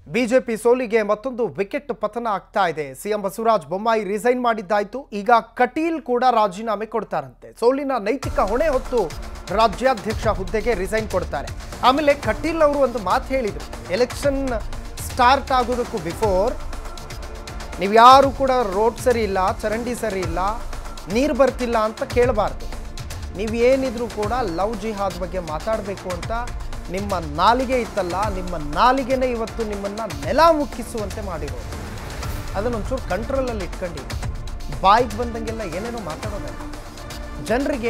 BJP ಸೋಲಿಗೆ ಮತ್ತೊಂದು wicket ಪತನ ಆಗ್ತಾ ಇದೆ ಸಿಎಂ ಬಸವರಾಜ ಬೊಮ್ಮಾಯಿ ರಿಸೈನ್ ಮಾಡಿದ್ದಾಯ್ತು ಈಗ ಕಟೀಲ್ ಕೂಡ ರಾಜೀನಾಮೆ ಕೊಡ್ತಾರಂತೆ ಸೋಲಿನ ನೈತಿಕ ಹೊಣೆ ಹೊತ್ತು ರಾಜ್ಯಾಧ್ಯಕ್ಷ ಹುದ್ದೆಗೆ ರಿಸೈನ್ ಕೊಡ್ತಾರೆ ಆಮೇಲೆ ಕಟೀಲ್ ಅವರು ಒಂದು ಮಾತು ಹೇಳಿದರು ಎಲೆಕ್ಷನ್ ಸ್ಟಾರ್ಟ್ ಆಗೋದಕ್ಕೂ ಬಿಫೋರ್ ನೀವು ಯಾರು ಕೂಡ ರೋಡ್ ಸರಿ ಇಲ್ಲ ಚರಂಡಿ ಸರಿ ಇಲ್ಲ ನೀರು ಬರ್ತಿಲ್ಲ ಅಂತ ಕೇಳಬಾರ್ದು ನೀವು ಏನಿದ್ರು ಕೂಡ ಲವ್ ಜಿಹಾದ್ ಬಗ್ಗೆ ಮಾತಾಡಬೇಕು ಅಂತ ನಿಮ್ಮ ನಾಲಿಗೆ ಇತ್ತಲ್ಲ ನಿಮ್ಮ ನಾಲಿಗೆನೇ ಇವತ್ತು ನಿಮ್ಮನ್ನು ನೆಲ ಮುಕ್ಕಿಸುವಂತೆ ಮಾಡಿರೋದು ಅದನ್ನೊಂಚೂರು ಕಂಟ್ರೋಲಲ್ಲಿ ಇಟ್ಕೊಂಡಿರಿ ಬಾಯಿಗೆ ಬಂದಂಗೆಲ್ಲ ಏನೇನೋ ಮಾತಾಡೋದಲ್ಲ ಜನರಿಗೆ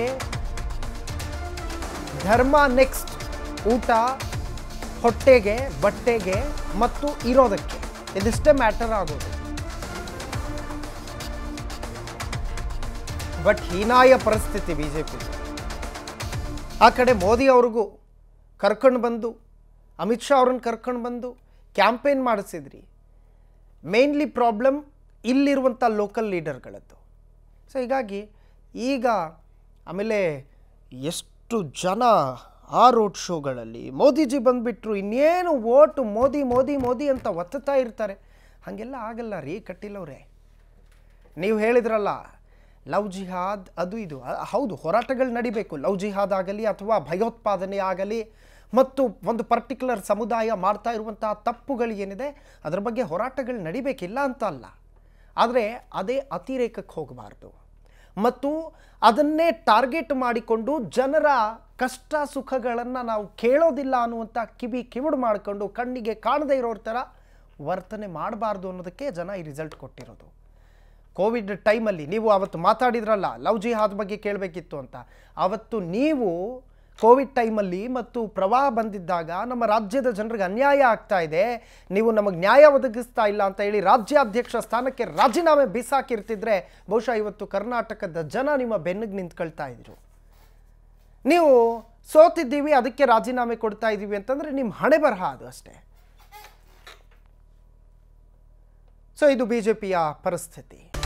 ಧರ್ಮ ನೆಕ್ಸ್ಟ್ ಊಟ ಹೊಟ್ಟೆಗೆ ಬಟ್ಟೆಗೆ ಮತ್ತು ಇರೋದಕ್ಕೆ ಇದಿಷ್ಟೇ ಮ್ಯಾಟರ್ ಆಗೋದು ಬಟ್ ಹೀನಾಯ ಪರಿಸ್ಥಿತಿ ಬಿ ಜೆ ಪಿ ಆ ಕಡೆ ಮೋದಿ ಅವ್ರಿಗೂ ಕರ್ಕೊಂಡು ಬಂದು ಅಮಿತ್ ಶಾ ಅವ್ರನ್ನ ಕರ್ಕೊಂಡು ಬಂದು ಕ್ಯಾಂಪೇನ್ ಮಾಡಿಸಿದ್ರಿ ಮೇನ್ಲಿ ಪ್ರಾಬ್ಲಮ್ ಇಲ್ಲಿರುವಂಥ ಲೋಕಲ್ ಲೀಡರ್ಗಳದ್ದು ಸೊ ಹೀಗಾಗಿ ಈಗ ಆಮೇಲೆ ಎಷ್ಟು ಜನ ಆ ರೋಡ್ ಶೋಗಳಲ್ಲಿ ಮೋದಿಜಿ ಬಂದುಬಿಟ್ರು ಇನ್ನೇನು ಓಟು ಮೋದಿ ಮೋದಿ ಮೋದಿ ಅಂತ ಒತ್ತುತ್ತಾ ಇರ್ತಾರೆ ಹಾಗೆಲ್ಲ ಆಗಲ್ಲ ರೀ ಕಟ್ಟಿಲ್ಲವ್ರೆ ನೀವು ಹೇಳಿದ್ರಲ್ಲ ಲವ್ ಜಿಹಾದ್ ಅದು ಇದು ಅ- ಹೌದು ಹೋರಾಟಗಳು ನಡಿಬೇಕು ಲವ್ ಜಿಹಾದ್ ಆಗಲಿ ಅಥವಾ ಭಯೋತ್ಪಾದನೆ ಆಗಲಿ ಮತ್ತು ಒಂದು ಪರ್ಟಿಕ್ಯುಲರ್ ಸಮುದಾಯ ಮಾಡ್ತಾ ಇರುವಂತಹ ತಪ್ಪುಗಳು ಏನಿದೆ ಅದರ ಬಗ್ಗೆ ಹೋರಾಟಗಳು ನಡಿಬೇಕಿಲ್ಲ ಅಂತ ಅಲ್ಲ ಆದರೆ ಅದೇ ಅತಿರೇಕಕ್ಕೆ ಹೋಗಬಾರ್ದು ಮತ್ತು ಅದನ್ನೇ ಟಾರ್ಗೆಟ್ ಮಾಡಿಕೊಂಡು ಜನರ ಕಷ್ಟ ಸುಖಗಳನ್ನು ನಾವು ಕೇಳೋದಿಲ್ಲ ಅನ್ನುವಂಥ ಕಿವಿ ಕಿವಿಡು ಮಾಡಿಕೊಂಡು ಕಣ್ಣಿಗೆ ಕಾಣದೇ ಇರೋರ ಥರ ವರ್ತನೆ ಮಾಡಬಾರ್ದು ಅನ್ನೋದಕ್ಕೆ ಜನ ಈ ರಿಸಲ್ಟ್ ಕೊಟ್ಟಿರೋದು ಕೋವಿಡ್ ಟೈಮಲ್ಲಿ ನೀವು ಅವತ್ತು ಮಾತಾಡಿದ್ರಲ್ಲ ಲವ್ ಜಿಹಾದ್ ಬಗ್ಗೆ ಕೇಳಬೇಕಿತ್ತು ಅಂತ ಅವತ್ತು ನೀವು ಕೋವಿಡ್ ಟೈಮಲ್ಲಿ ಮತ್ತು ಪ್ರವಾಹ ಬಂದಿದ್ದಾಗ ನಮ್ಮ ರಾಜ್ಯದ ಜನರಿಗೆ ಅನ್ಯಾಯ ಆಗ್ತಾ ಇದೆ ನೀವು ನಮಗೆ ನ್ಯಾಯ ಒದಗಿಸ್ತಾ ಇಲ್ಲ ಅಂತ ಹೇಳಿ ರಾಜ್ಯಾಧ್ಯಕ್ಷ ಸ್ಥಾನಕ್ಕೆ ರಾಜೀನಾಮೆ ಬೀಸಾಕಿರ್ತಿದ್ರೆ ಬಹುಶಃ ಇವತ್ತು ಕರ್ನಾಟಕದ ಜನ ನಿಮ್ಮ ಬೆನ್ನಿಗೆ ನಿಂತ್ಕೊಳ್ತಾ ಇದ್ರು ನೀವು ಸೋತಿದ್ದೀವಿ ಅದಕ್ಕೆ ರಾಜೀನಾಮೆ ಕೊಡ್ತಾ ಇದ್ದೀವಿ ಅಂತಂದರೆ ನಿಮ್ಮ ಹಣೆ ಬರಹ ಅದು ಅಷ್ಟೇ ಸೊ ಇದು ಬಿ ಜೆ ಪಿಯ ಪರಿಸ್ಥಿತಿ